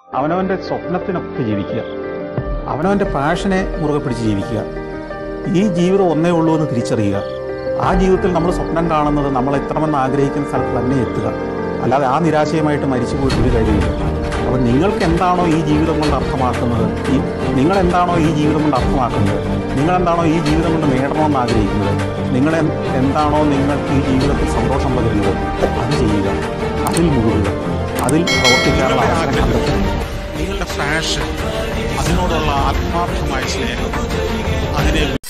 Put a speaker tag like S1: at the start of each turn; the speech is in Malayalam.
S1: അവനവൻ്റെ സ്വപ്നത്തിനൊക്കെ ജീവിക്കുക അവനവൻ്റെ പാഷനെ മുറുകെ പിടിച്ച് ജീവിക്കുക ഈ ജീവിതം ഒന്നേ ഉള്ളൂ എന്ന് തിരിച്ചറിയുക ആ ജീവിതത്തിൽ നമ്മൾ സ്വപ്നം കാണുന്നത് നമ്മൾ എത്തണമെന്ന് ആഗ്രഹിക്കുന്ന സ്ഥലത്ത് തന്നെ എത്തുക അല്ലാതെ ആ നിരാശയുമായിട്ട് മരിച്ചു പോയിട്ട് ഒരു കാര്യമില്ല അപ്പോൾ നിങ്ങൾക്ക് എന്താണോ ഈ ജീവിതം കൊണ്ട് അർത്ഥമാക്കുന്നത് ഈ നിങ്ങൾ എന്താണോ ഈ ജീവിതം കൊണ്ട് അർത്ഥമാക്കുന്നത് നിങ്ങൾ എന്താണോ ഈ ജീവിതം കൊണ്ട് നേടണമെന്ന് ആഗ്രഹിക്കുന്നത് നിങ്ങൾ എന്ത് എന്താണോ നിങ്ങൾക്ക് ഈ ജീവിതത്തിൽ സന്തോഷം പകരുന്നത് അത് ചെയ്യുക അതിൽ മുഴുകുക അതിൽ പ്രവർത്തിക്കാനുള്ള അവസരം കണ്ടെത്തുക
S2: നിങ്ങളുടെ പാഷൻ അതിനോടുള്ള ആത്മാർത്ഥമായ സ്നേഹം അതിനെ